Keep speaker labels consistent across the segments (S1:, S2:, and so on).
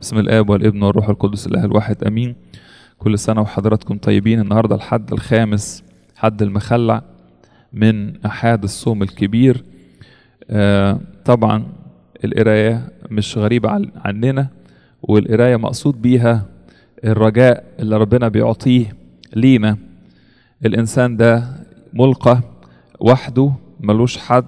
S1: بسم الآب والابن والروح القدس الإله الواحد أمين كل سنة وحضراتكم طيبين النهاردة الحد الخامس حد المخلع من أحاد الصوم الكبير آه طبعا القراية مش غريبة عن- عننا والقراية مقصود بيها الرجاء اللي ربنا بيعطيه لينا الإنسان ده ملقى وحده ملوش حد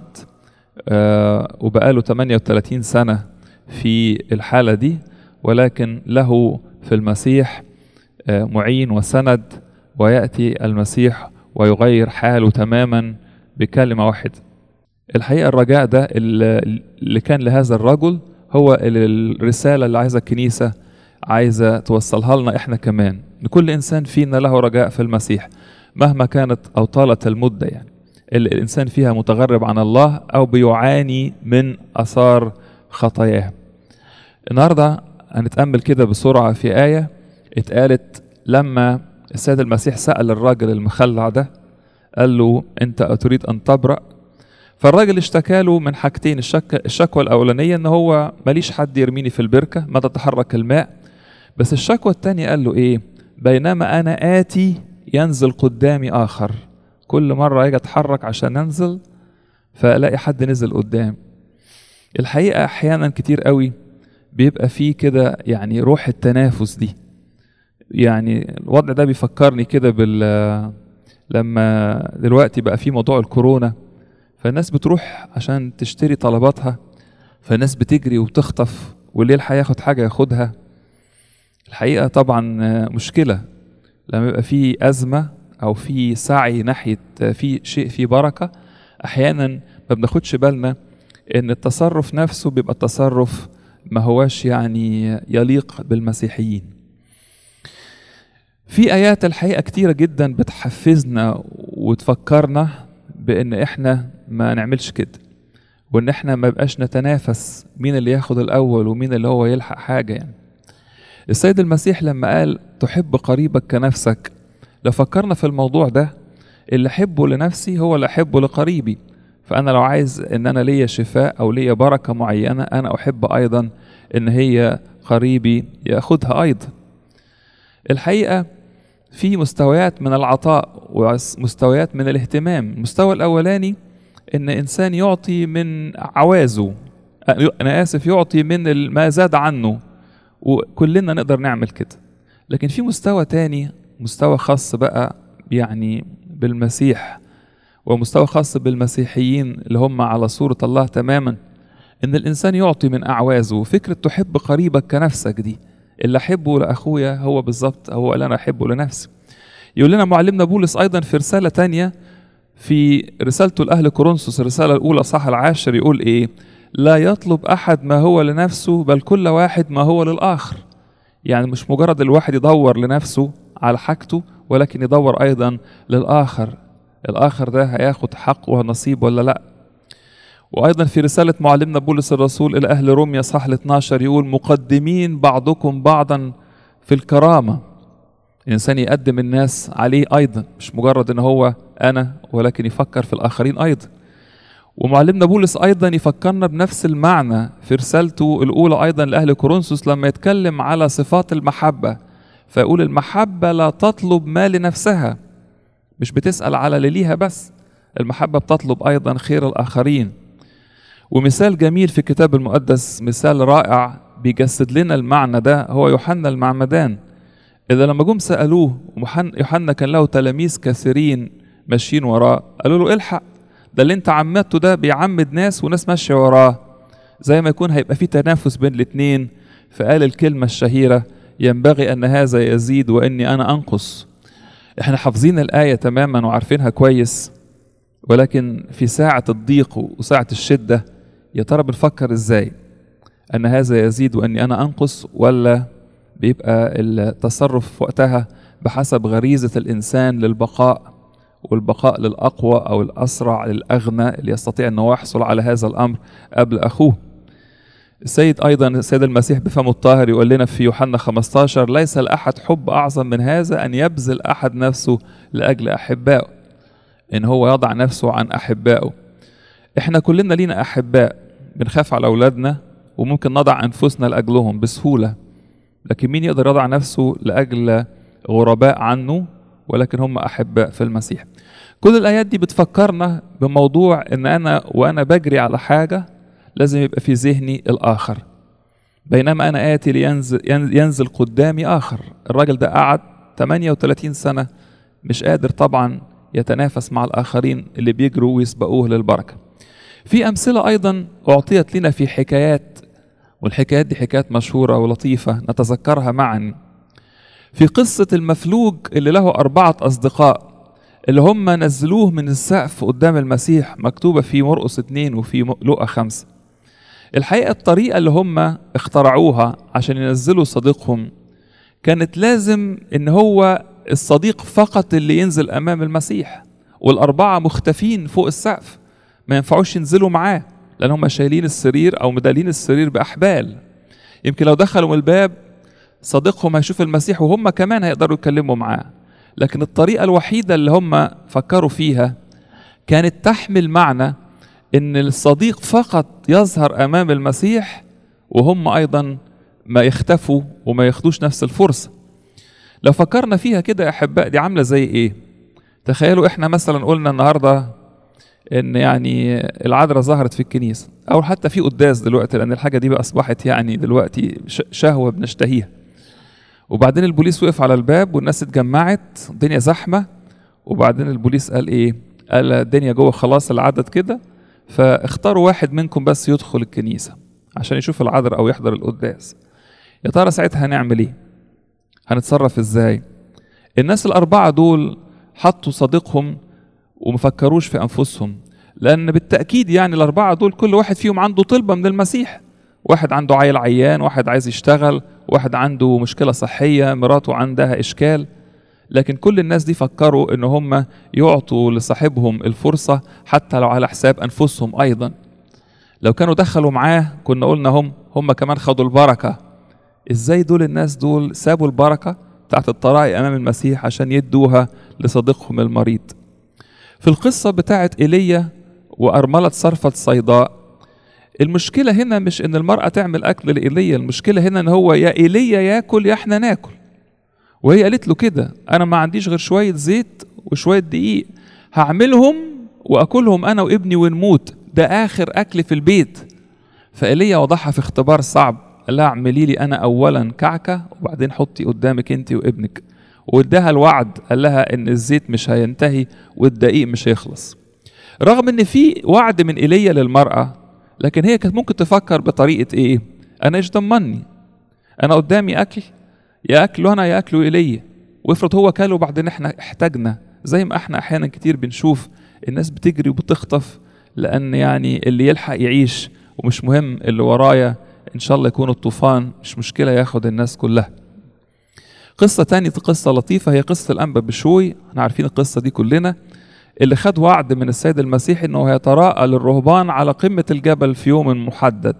S1: آه وبقاله 38 سنة في الحالة دي ولكن له في المسيح آه معين وسند ويأتي المسيح ويغير حاله تماما بكلمة واحدة الحقيقة الرجاء ده اللي اللي كان لهذا الرجل هو ال- الرسالة اللي عايزة الكنيسة عايزة توصلها لنا احنا كمان ان كل انسان فينا له رجاء في المسيح مهما كانت او طالت المدة يعني اللي الانسان فيها متغرب عن الله او بيعاني من اثار خطاياه النهارده هنتأمل كده بسرعة في آية اتقالت لما السيد المسيح سأل الراجل المخلع ده قال له أنت أتريد أن تبرأ فالراجل اشتكى له من حاجتين الشك... الشكوى الأولانية إن هو ماليش حد يرميني في البركة ما تتحرك الماء بس الشكوى التانية قال له إيه بينما أنا آتي ينزل قدامي آخر كل مرة أجي أتحرك عشان أنزل فألاقي حد نزل قدام الحقيقة أحيانا كتير قوي بيبقى فيه كده يعني روح التنافس دي يعني الوضع ده بيفكرني كده بال لما دلوقتي بقى في موضوع الكورونا فالناس بتروح عشان تشتري طلباتها فالناس بتجري وتخطف واللي يلحق ياخد حاجة ياخدها الحقيقة طبعا مشكلة لما يبقى في أزمة أو في سعي ناحية في شيء فيه بركة أحيانا ما بناخدش بالنا إن التصرف نفسه بيبقى تصرف ما هواش يعني يليق بالمسيحيين في آيات الحقيقة كتيرة جدا بتحفزنا وتفكرنا بإن إحنا ما نعملش كده وإن إحنا ما بقاش نتنافس مين اللي ياخد الأول ومين اللي هو يلحق حاجة يعني السيد المسيح لما قال تحب قريبك كنفسك لو فكرنا في الموضوع ده اللي أحبه لنفسي هو اللي أحبه لقريبي فأنا لو عايز إن أنا ليا شفاء أو ليا بركة معينة أنا أحب أيضا إن هي قريبي ياخدها أيضا الحقيقة في مستويات من العطاء ومستويات من الاهتمام المستوى الأولاني إن إنسان يعطي من عوازه أنا آسف يعطي من ما زاد عنه وكلنا نقدر نعمل كده لكن في مستوى تاني مستوى خاص بقى يعني بالمسيح ومستوى خاص بالمسيحيين اللي هم على صورة الله تماما إن الإنسان يعطي من أعوازه فكرة تحب قريبك كنفسك دي اللي أحبه لأخويا هو بالظبط هو اللي أنا أحبه لنفسي يقول لنا معلمنا بولس أيضا في رسالة تانية في رسالته لأهل كورنثوس الرسالة الأولى صح العاشر يقول إيه لا يطلب أحد ما هو لنفسه بل كل واحد ما هو للآخر يعني مش مجرد الواحد يدور لنفسه على حاجته ولكن يدور أيضا للآخر الآخر ده هياخد حق ونصيب ولا لأ وأيضا في رسالة معلمنا بولس الرسول إلى أهل روميا صح 12 يقول مقدمين بعضكم بعضا في الكرامة الإنسان يقدم الناس عليه أيضا مش مجرد إن هو أنا ولكن يفكر في الآخرين أيضا ومعلمنا بولس أيضا يفكرنا بنفس المعنى في رسالته الأولى أيضا لأهل كورنثوس لما يتكلم على صفات المحبة فيقول المحبة لا تطلب ما لنفسها مش بتسأل على اللي ليها بس المحبة بتطلب أيضا خير الآخرين ومثال جميل في الكتاب المقدس مثال رائع بيجسد لنا المعنى ده هو يوحنا المعمدان إذا لما جم سألوه يوحنا كان له تلاميذ كثيرين ماشيين وراه قالوا له الحق ده اللي انت عمدته ده بيعمد ناس وناس ماشية وراه زي ما يكون هيبقى في تنافس بين الاتنين فقال الكلمة الشهيرة ينبغي أن هذا يزيد وإني أنا أنقص احنا حافظين الآية تماما وعارفينها كويس ولكن في ساعة الضيق وساعة الشدة يا ترى بنفكر ازاي أن هذا يزيد وأني أنا أنقص ولا بيبقى التصرف وقتها بحسب غريزة الإنسان للبقاء والبقاء للأقوى أو الأسرع للأغنى اللي يستطيع أنه يحصل على هذا الأمر قبل أخوه السيد أيضا السيد المسيح بفمه الطاهر يقول لنا في يوحنا 15 ليس لأحد حب أعظم من هذا أن يبذل أحد نفسه لأجل أحبائه إن هو يضع نفسه عن أحبائه إحنا كلنا لينا أحباء بنخاف على أولادنا وممكن نضع أنفسنا لأجلهم بسهولة لكن مين يقدر يضع نفسه لأجل غرباء عنه ولكن هم أحباء في المسيح كل الآيات دي بتفكرنا بموضوع إن أنا وأنا بجري على حاجة لازم يبقى في ذهني الآخر بينما أنا آتي لينزل ينزل قدامي آخر الراجل ده قعد 38 سنة مش قادر طبعا يتنافس مع الآخرين اللي بيجروا ويسبقوه للبركة في أمثلة أيضا أعطيت لنا في حكايات والحكايات دي حكايات مشهورة ولطيفة نتذكرها معا في قصة المفلوج اللي له أربعة أصدقاء اللي هم نزلوه من السقف قدام المسيح مكتوبة في مرقس اتنين وفي لقا خمسة الحقيقة الطريقة اللي هم اخترعوها عشان ينزلوا صديقهم كانت لازم ان هو الصديق فقط اللي ينزل امام المسيح والاربعة مختفين فوق السقف ما ينفعوش ينزلوا معاه لان هم شايلين السرير او مدالين السرير باحبال يمكن لو دخلوا من الباب صديقهم هيشوف المسيح وهم كمان هيقدروا يتكلموا معاه لكن الطريقة الوحيدة اللي هم فكروا فيها كانت تحمل معنى ان الصديق فقط يظهر امام المسيح وهم ايضا ما يختفوا وما ياخدوش نفس الفرصه لو فكرنا فيها كده يا احباء دي عامله زي ايه تخيلوا احنا مثلا قلنا النهارده ان يعني العذراء ظهرت في الكنيسه او حتى في قداس دلوقتي لان الحاجه دي بقى اصبحت يعني دلوقتي شهوه بنشتهيها وبعدين البوليس وقف على الباب والناس اتجمعت الدنيا زحمه وبعدين البوليس قال ايه قال الدنيا جوه خلاص العدد كده فاختاروا واحد منكم بس يدخل الكنيسة عشان يشوف العذر أو يحضر القداس يا ترى ساعتها هنعمل إيه؟ هنتصرف إزاي؟ الناس الأربعة دول حطوا صديقهم ومفكروش في أنفسهم لأن بالتأكيد يعني الأربعة دول كل واحد فيهم عنده طلبة من المسيح واحد عنده عيل عيان واحد عايز يشتغل واحد عنده مشكلة صحية مراته عندها إشكال لكن كل الناس دي فكروا ان هم يعطوا لصاحبهم الفرصة حتى لو على حساب انفسهم ايضا لو كانوا دخلوا معاه كنا قلنا هم هم كمان خدوا البركة ازاي دول الناس دول سابوا البركة بتاعت الطرائق امام المسيح عشان يدوها لصديقهم المريض في القصة بتاعت ايليا وارملة صرفة صيداء المشكلة هنا مش ان المرأة تعمل اكل لايليا المشكلة هنا ان هو يا ايليا ياكل يا احنا ناكل وهي قالت له كده انا ما عنديش غير شويه زيت وشويه دقيق هعملهم واكلهم انا وابني ونموت ده اخر اكل في البيت فايليا وضعها في اختبار صعب قال لها اعملي لي انا اولا كعكه وبعدين حطي قدامك انت وابنك واداها الوعد قال لها ان الزيت مش هينتهي والدقيق مش هيخلص رغم ان في وعد من ايليا للمراه لكن هي كانت ممكن تفكر بطريقه ايه انا ايش ضمني انا قدامي اكل يا اكله انا يا اكله ايليا وافرض هو كله وبعدين احنا احتاجنا زي ما احنا احيانا كتير بنشوف الناس بتجري وبتخطف لان يعني اللي يلحق يعيش ومش مهم اللي ورايا ان شاء الله يكون الطوفان مش مشكله ياخد الناس كلها قصة تانية قصة لطيفة هي قصة الأنبا بشوي احنا عارفين القصة دي كلنا اللي خد وعد من السيد المسيح انه هيتراءى للرهبان على قمة الجبل في يوم محدد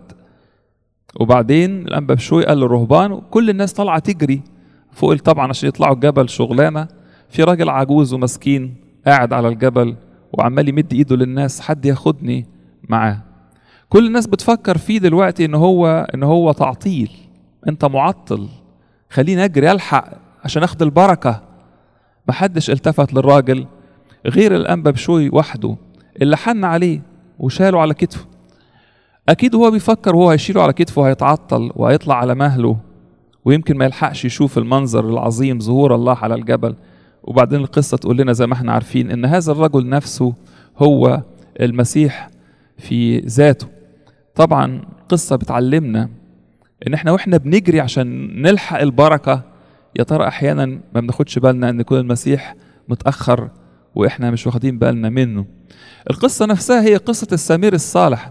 S1: وبعدين الانبا بشوي قال للرهبان كل الناس طالعه تجري فوق طبعا عشان يطلعوا الجبل شغلانه في راجل عجوز ومسكين قاعد على الجبل وعمال يمد ايده للناس حد ياخدني معاه كل الناس بتفكر فيه دلوقتي ان هو ان هو تعطيل انت معطل خليني اجري الحق عشان اخد البركه محدش التفت للراجل غير الانبا بشوي وحده اللي حن عليه وشاله على كتفه اكيد هو بيفكر وهو هيشيله على كتفه هيتعطل وهيطلع على مهله ويمكن ما يلحقش يشوف المنظر العظيم ظهور الله على الجبل وبعدين القصة تقول لنا زي ما احنا عارفين ان هذا الرجل نفسه هو المسيح في ذاته طبعا قصة بتعلمنا ان احنا واحنا بنجري عشان نلحق البركة يا ترى احيانا ما بناخدش بالنا ان يكون المسيح متأخر واحنا مش واخدين بالنا منه القصة نفسها هي قصة السمير الصالح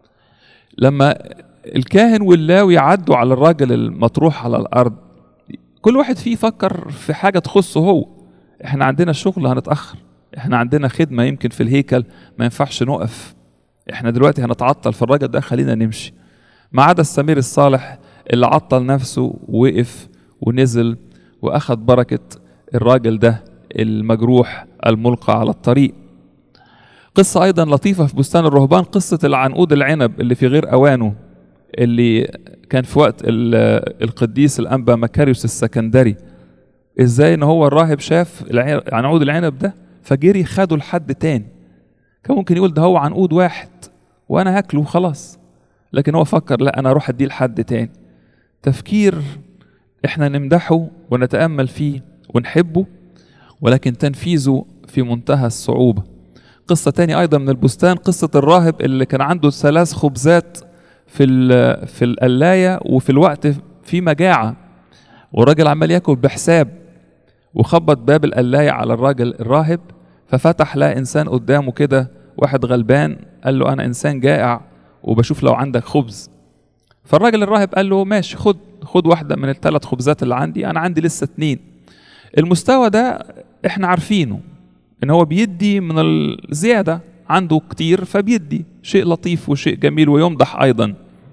S1: لما الكاهن واللاوي عدوا على الراجل المطروح على الارض كل واحد فيه فكر في حاجه تخصه هو احنا عندنا شغل هنتاخر احنا عندنا خدمه يمكن في الهيكل ما ينفعش نقف احنا دلوقتي هنتعطل في الراجل ده خلينا نمشي ما عدا السمير الصالح اللي عطل نفسه ووقف ونزل واخد بركه الراجل ده المجروح الملقى على الطريق قصة أيضا لطيفة في بستان الرهبان قصة العنقود العنب اللي في غير أوانه اللي كان في وقت ال- القديس الانبا مكاريوس السكندري ازاي ان هو الراهب شاف الع- عنقود العنب ده فجري خده لحد تاني كان ممكن يقول ده هو عنقود واحد وانا هاكله وخلاص لكن هو فكر لا انا اروح اديه لحد تاني تفكير احنا نمدحه ونتامل فيه ونحبه ولكن تنفيذه في منتهى الصعوبه قصه تاني ايضا من البستان قصه الراهب اللي كان عنده ثلاث خبزات في ال- في القلايه وفي الوقت في مجاعه والراجل عمال ياكل بحساب وخبط باب القلايه على الراجل الراهب ففتح لقى انسان قدامه كده واحد غلبان قال له انا انسان جائع وبشوف لو عندك خبز فالراجل الراهب قال له ماشي خد خد واحده من الثلاث خبزات اللي عندي انا عندي لسه اتنين المستوى ده احنا عارفينه ان هو بيدي من الزياده عنده كتير فبيدي شيء لطيف وشيء جميل ويمدح ايضا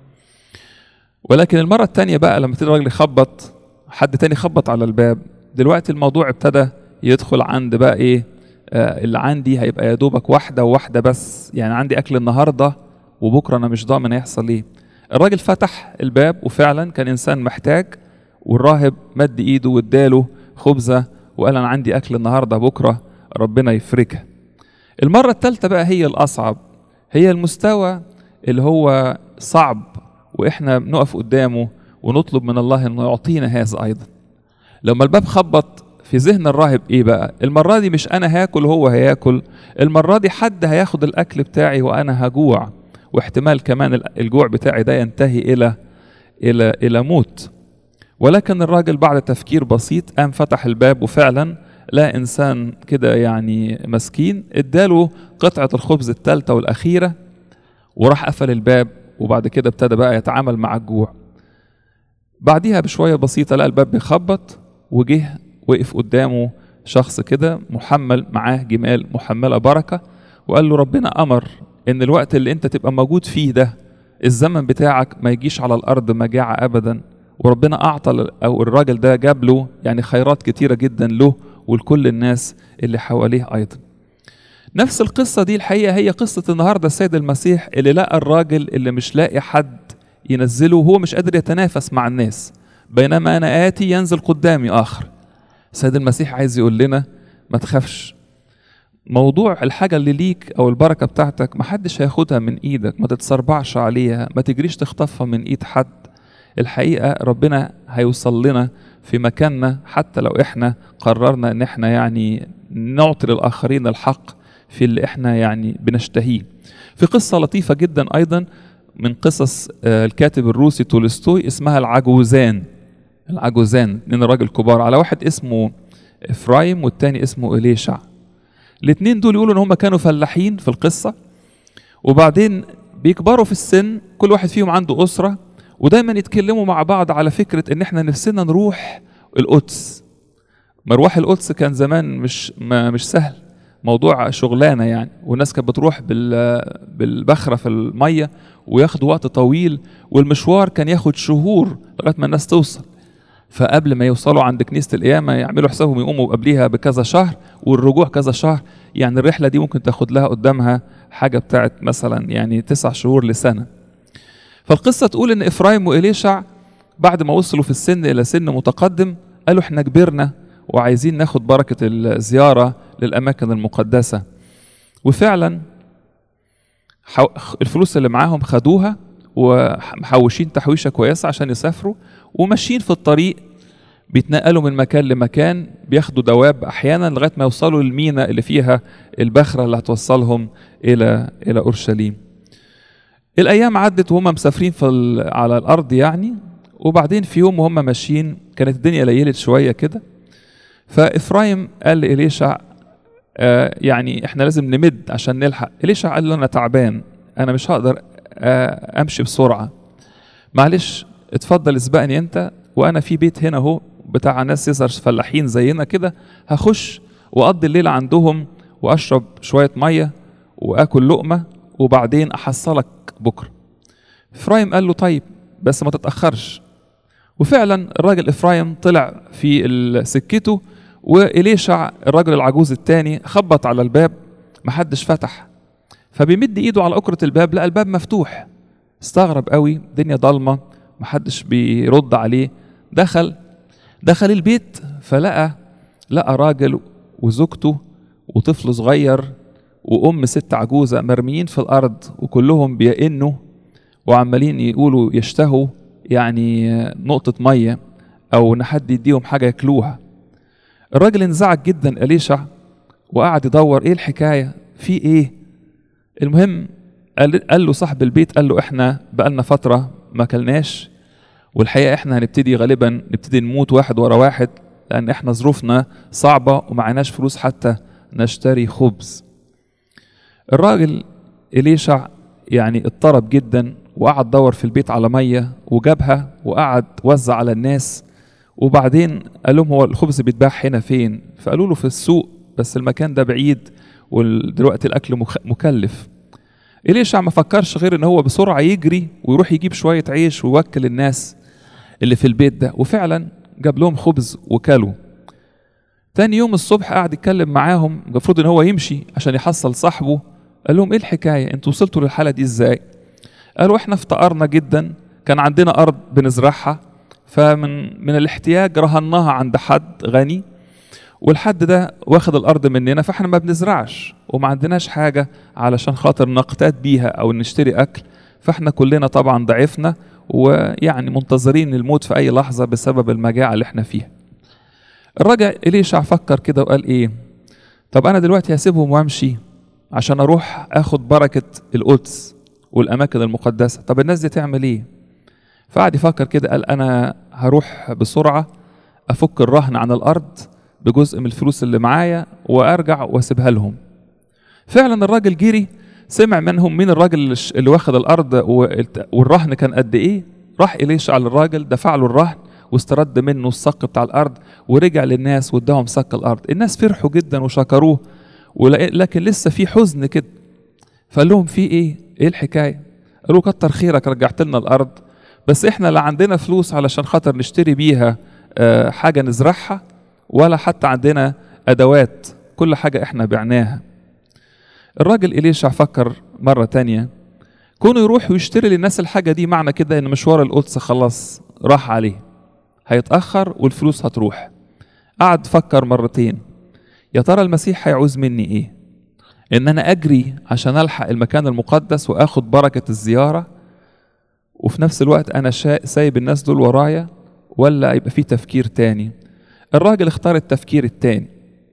S1: ولكن المره الثانيه بقى لما تيجي الراجل يخبط حد تاني خبط على الباب دلوقتي الموضوع ابتدى يدخل عند بقى ايه آه اللي عندي هيبقى يا دوبك واحده وواحده بس يعني عندي اكل النهارده وبكره انا مش ضامن هيحصل ايه الراجل فتح الباب وفعلا كان انسان محتاج والراهب مد ايده واداله خبزه وقال انا عندي اكل النهارده بكره ربنا يفرجها المره الثالثه بقى هي الاصعب هي المستوى اللي هو صعب واحنا بنقف قدامه ونطلب من الله انه يعطينا هذا ايضا لما الباب خبط في ذهن الراهب ايه بقى المره دي مش انا هاكل وهو هياكل المره دي حد هياخد الاكل بتاعي وانا هجوع واحتمال كمان الجوع بتاعي ده ينتهي الى الى الى موت ولكن الراجل بعد تفكير بسيط قام فتح الباب وفعلا لا انسان كده يعني مسكين اداله قطعه الخبز الثالثه والاخيره وراح قفل الباب وبعد كده ابتدى بقى يتعامل مع الجوع بعديها بشويه بسيطه لقى الباب بيخبط وجه وقف قدامه شخص كده محمل معاه جمال محمله بركه وقال له ربنا امر ان الوقت اللي انت تبقى موجود فيه ده الزمن بتاعك ما يجيش على الارض مجاعه ابدا وربنا اعطى او الراجل ده جاب له يعني خيرات كتيره جدا له ولكل الناس اللي حواليه ايضا نفس القصه دي الحقيقه هي قصه النهارده السيد المسيح اللي لقى الراجل اللي مش لاقي حد ينزله وهو مش قادر يتنافس مع الناس بينما انا اتي ينزل قدامي اخر السيد المسيح عايز يقول لنا ما تخافش موضوع الحاجة اللي ليك أو البركة بتاعتك محدش هياخدها من إيدك ما تتسربعش عليها ما تجريش تخطفها من إيد حد الحقيقة ربنا هيوصل لنا في مكاننا حتى لو إحنا قررنا إن إحنا يعني نعطي للآخرين الحق في اللي إحنا يعني بنشتهيه في قصة لطيفة جدا أيضا من قصص الكاتب الروسي تولستوي اسمها العجوزان العجوزان اتنين راجل كبار على واحد اسمه إفرايم والتاني اسمه إليشع الاثنين دول يقولوا ان هم كانوا فلاحين في القصه وبعدين بيكبروا في السن كل واحد فيهم عنده اسره ودايما يتكلموا مع بعض على فكره ان احنا نفسنا نروح القدس مروح القدس كان زمان مش ما مش سهل موضوع شغلانه يعني والناس كانت بتروح بالبخره في الميه وياخدوا وقت طويل والمشوار كان ياخد شهور لغايه ما الناس توصل فقبل ما يوصلوا عند كنيسة القيامة يعملوا حسابهم يقوموا قبليها بكذا شهر والرجوع كذا شهر يعني الرحلة دي ممكن تاخد لها قدامها حاجة بتاعت مثلا يعني تسع شهور لسنة فالقصة تقول إن إفرايم وإليشع بعد ما وصلوا في السن إلى سن متقدم قالوا إحنا كبرنا وعايزين ناخد بركة الزيارة للأماكن المقدسة وفعلا الفلوس اللي معاهم خدوها ومحوشين تحويشه كويسه عشان يسافروا وماشيين في الطريق بيتنقلوا من مكان لمكان بياخدوا دواب احيانا لغايه ما يوصلوا للمينا اللي فيها البخره اللي هتوصلهم الى الى اورشليم. الايام عدت وهم مسافرين في على الارض يعني وبعدين في يوم وهم ماشيين كانت الدنيا ليلت شويه كده فافرايم قال لإليشع آه يعني احنا لازم نمد عشان نلحق إليشع قال له انا تعبان انا مش هقدر امشي بسرعه معلش اتفضل اسبقني انت وانا في بيت هنا اهو بتاع ناس يظهر فلاحين زينا كده هخش واقضي الليله عندهم واشرب شويه ميه واكل لقمه وبعدين احصلك بكره افرايم قال له طيب بس ما تتاخرش وفعلا الراجل افرايم طلع في سكته واليشع الراجل العجوز التاني خبط على الباب محدش فتح فبيمد ايده على أكرة الباب لقى الباب مفتوح استغرب قوي الدنيا ضلمه محدش بيرد عليه دخل دخل البيت فلقى لقى راجل وزوجته وطفل صغير وام ست عجوزه مرميين في الارض وكلهم بيئنوا وعمالين يقولوا يشتهوا يعني نقطه ميه او ان حد يديهم حاجه ياكلوها الراجل انزعج جدا اليشع وقعد يدور ايه الحكايه في ايه المهم قال, قال له صاحب البيت قال له احنا بقالنا فتره ما كلناش والحقيقه احنا هنبتدي غالبا نبتدي نموت واحد ورا واحد لان احنا ظروفنا صعبه ومعناش فلوس حتى نشتري خبز الراجل إليشع يعني اضطرب جدا وقعد دور في البيت على ميه وجابها وقعد وزع على الناس وبعدين قال لهم هو الخبز بيتباع هنا فين فقالوا له في السوق بس المكان ده بعيد ودلوقتي الاكل مكلف إليشع ما فكرش غير ان هو بسرعه يجري ويروح يجيب شويه عيش ويوكل الناس اللي في البيت ده وفعلا جاب لهم خبز وكلوا تاني يوم الصبح قعد يتكلم معاهم المفروض ان هو يمشي عشان يحصل صاحبه قال لهم ايه الحكايه انتوا وصلتوا للحاله دي ازاي قالوا احنا افتقرنا جدا كان عندنا ارض بنزرعها فمن من الاحتياج رهناها عند حد غني والحد ده واخد الارض مننا فاحنا ما بنزرعش وما عندناش حاجه علشان خاطر نقتات بيها او نشتري اكل فاحنا كلنا طبعا ضعفنا ويعني منتظرين الموت في اي لحظه بسبب المجاعه اللي احنا فيها الراجع إليشع فكر كده وقال ايه طب انا دلوقتي هسيبهم وامشي عشان اروح اخد بركه القدس والاماكن المقدسه طب الناس دي تعمل ايه فقعد يفكر كده قال انا هروح بسرعه افك الرهن عن الارض بجزء من الفلوس اللي معايا وارجع واسيبها لهم فعلا الراجل جري سمع منهم مين الراجل اللي واخد الارض والرهن كان قد ايه راح إليشع للراجل دفع له الرهن واسترد منه الصك بتاع الارض ورجع للناس واداهم صك الارض الناس فرحوا جدا وشكروه لكن لسه في حزن كده فقال لهم في ايه ايه الحكايه قالوا كتر خيرك رجعت لنا الارض بس احنا لا عندنا فلوس علشان خاطر نشتري بيها حاجه نزرعها ولا حتى عندنا ادوات كل حاجه احنا بعناها الراجل إليشع فكر مرة تانية كونه يروح ويشتري للناس الحاجة دي معنى كده إن مشوار القدس خلاص راح عليه هيتأخر والفلوس هتروح قعد فكر مرتين يا ترى المسيح هيعوز مني إيه إن أنا أجري عشان ألحق المكان المقدس وآخد بركة الزيارة وفي نفس الوقت أنا سايب الناس دول ورايا ولا يبقى في تفكير تاني الراجل اختار التفكير التاني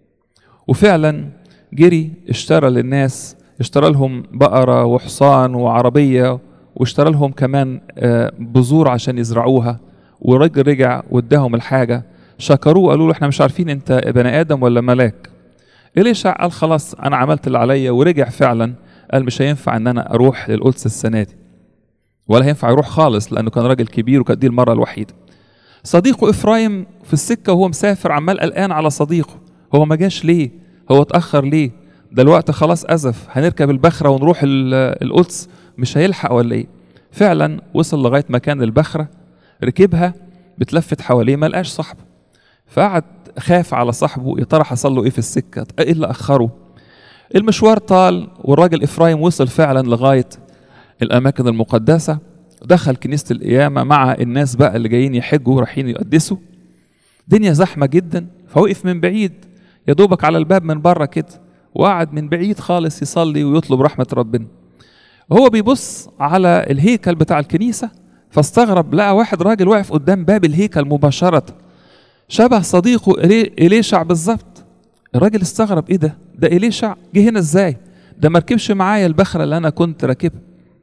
S1: وفعلا جري اشترى للناس اشترى لهم بقرة وحصان وعربية واشترى لهم كمان بذور عشان يزرعوها والراجل رجع واداهم الحاجة شكروه قالوا له احنا مش عارفين انت بني ادم ولا ملاك إليشع قال خلاص انا عملت اللي عليا ورجع فعلا قال مش هينفع ان انا اروح للقدس السنة دي ولا هينفع يروح خالص لانه كان راجل كبير وكانت دي المرة الوحيدة صديقه افرايم في السكة وهو مسافر عمال قلقان على صديقه هو ما جاش ليه هو اتأخر ليه ده الوقت خلاص أزف هنركب البخرة ونروح القدس مش هيلحق ولا ايه فعلا وصل لغاية مكان البخرة ركبها بتلفت حواليه ما لقاش صاحبه فقعد خاف على صاحبه يا ترى حصل له ايه في السكة ايه اللي أخره المشوار طال والراجل إفرايم وصل فعلا لغاية الأماكن المقدسة دخل كنيسة القيامة مع الناس بقى اللي جايين يحجوا رايحين يقدسوا دنيا زحمة جدا فوقف من بعيد يا دوبك على الباب من بره كده وقعد من بعيد خالص يصلي ويطلب رحمة ربنا هو بيبص على الهيكل بتاع الكنيسة فاستغرب لقى واحد راجل واقف قدام باب الهيكل مباشرة شبه صديقه إليشع بالظبط الراجل استغرب ايه ده ده إليشع جه هنا ازاي ده مركبش معايا البخرة اللي انا كنت راكبها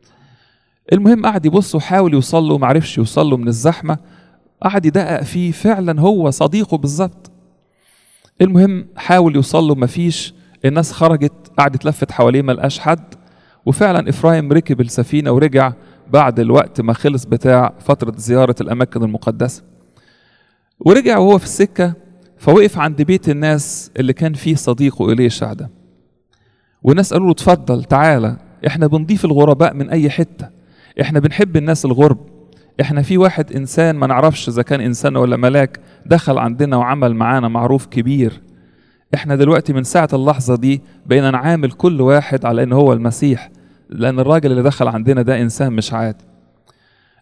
S1: المهم قعد يبص وحاول يوصل له معرفش يوصل له من الزحمة قعد يدقق فيه فعلا هو صديقه بالظبط المهم حاول يوصل له مفيش الناس خرجت قعدت لفت حواليه ما لقاش حد وفعلا افرايم ركب السفينه ورجع بعد الوقت ما خلص بتاع فتره زياره الاماكن المقدسه ورجع وهو في السكه فوقف عند بيت الناس اللي كان فيه صديقه إليشع ده والناس قالوا له اتفضل تعالى احنا بنضيف الغرباء من اي حته احنا بنحب الناس الغرب احنا في واحد انسان ما نعرفش اذا كان انسان ولا ملاك دخل عندنا وعمل معانا معروف كبير احنا دلوقتي من ساعة اللحظة دي بقينا نعامل كل واحد على ان هو المسيح لان الراجل اللي دخل عندنا ده انسان مش عادي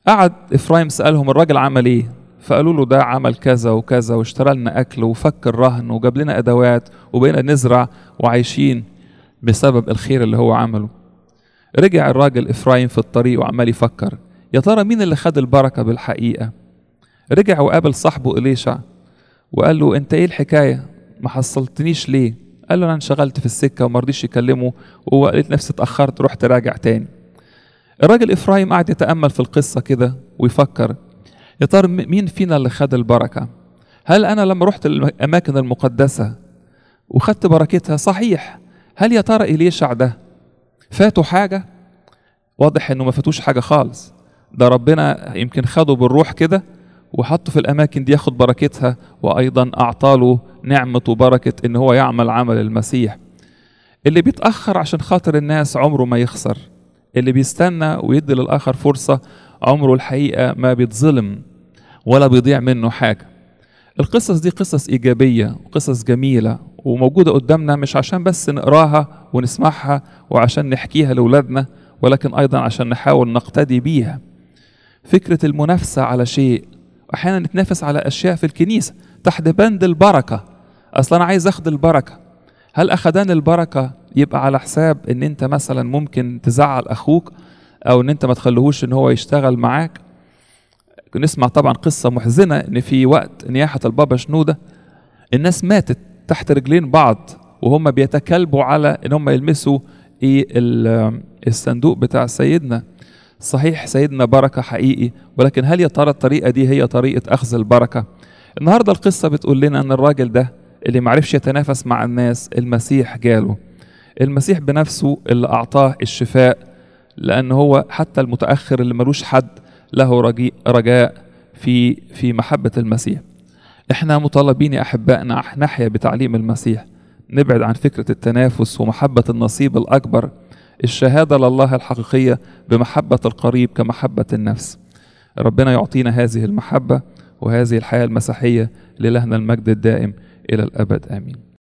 S1: قعد افرايم سالهم الراجل عمل ايه فقالوا له ده عمل كذا وكذا واشترى لنا اكل وفك الرهن وجاب لنا ادوات وبقينا نزرع وعايشين بسبب الخير اللي هو عمله رجع الراجل افرايم في الطريق وعمال يفكر يا ترى مين اللي خد البركه بالحقيقه رجع وقابل صاحبه اليشع وقال له انت ايه الحكايه ما حصلتنيش ليه قال له انا انشغلت في السكه وما رضيش يكلمه وقالت نفسي اتاخرت رحت راجع تاني الراجل افرايم قعد يتامل في القصه كده ويفكر يا ترى مين فينا اللي خد البركه هل انا لما رحت الاماكن المقدسه وخدت بركتها صحيح هل يا ترى إليشع ده فاته حاجة واضح انه ما فاتوش حاجة خالص ده ربنا يمكن خده بالروح كده وحطه في الأماكن دي ياخد بركتها وأيضا أعطاله نعمة وبركة إن هو يعمل عمل المسيح اللي بيتأخر عشان خاطر الناس عمره ما يخسر اللي بيستنى ويدي للآخر فرصة عمره الحقيقة ما بيتظلم ولا بيضيع منه حاجة القصص دي قصص إيجابية وقصص جميلة وموجودة قدامنا مش عشان بس نقراها ونسمعها وعشان نحكيها لأولادنا ولكن أيضا عشان نحاول نقتدي بيها فكرة المنافسة على شيء أحيانا نتنافس على أشياء في الكنيسة تحت بند البركة أصلا أنا عايز أخد البركة هل أخدان البركة يبقى على حساب إن أنت مثلا ممكن تزعل أخوك أو إن أنت ما تخليهوش إن هو يشتغل معاك نسمع طبعا قصة محزنة إن في وقت نياحة البابا شنودة الناس ماتت تحت رجلين بعض وهم بيتكلبوا على إن هم يلمسوا إيه الصندوق بتاع سيدنا صحيح سيدنا بركة حقيقي ولكن هل يا ترى الطريقة دي هي طريقة أخذ البركة النهاردة القصة بتقول لنا أن الراجل ده اللي معرفش يتنافس مع الناس المسيح جاله المسيح بنفسه اللي أعطاه الشفاء لأن هو حتى المتأخر اللي ملوش حد له رجاء في في محبة المسيح احنا مطالبين يا أحبائنا نحيا بتعليم المسيح نبعد عن فكرة التنافس ومحبة النصيب الأكبر الشهادة لله الحقيقية بمحبة القريب كمحبة النفس ربنا يعطينا هذه المحبة وهذه الحياة المسيحية للهنا المجد الدائم إلى الأبد آمين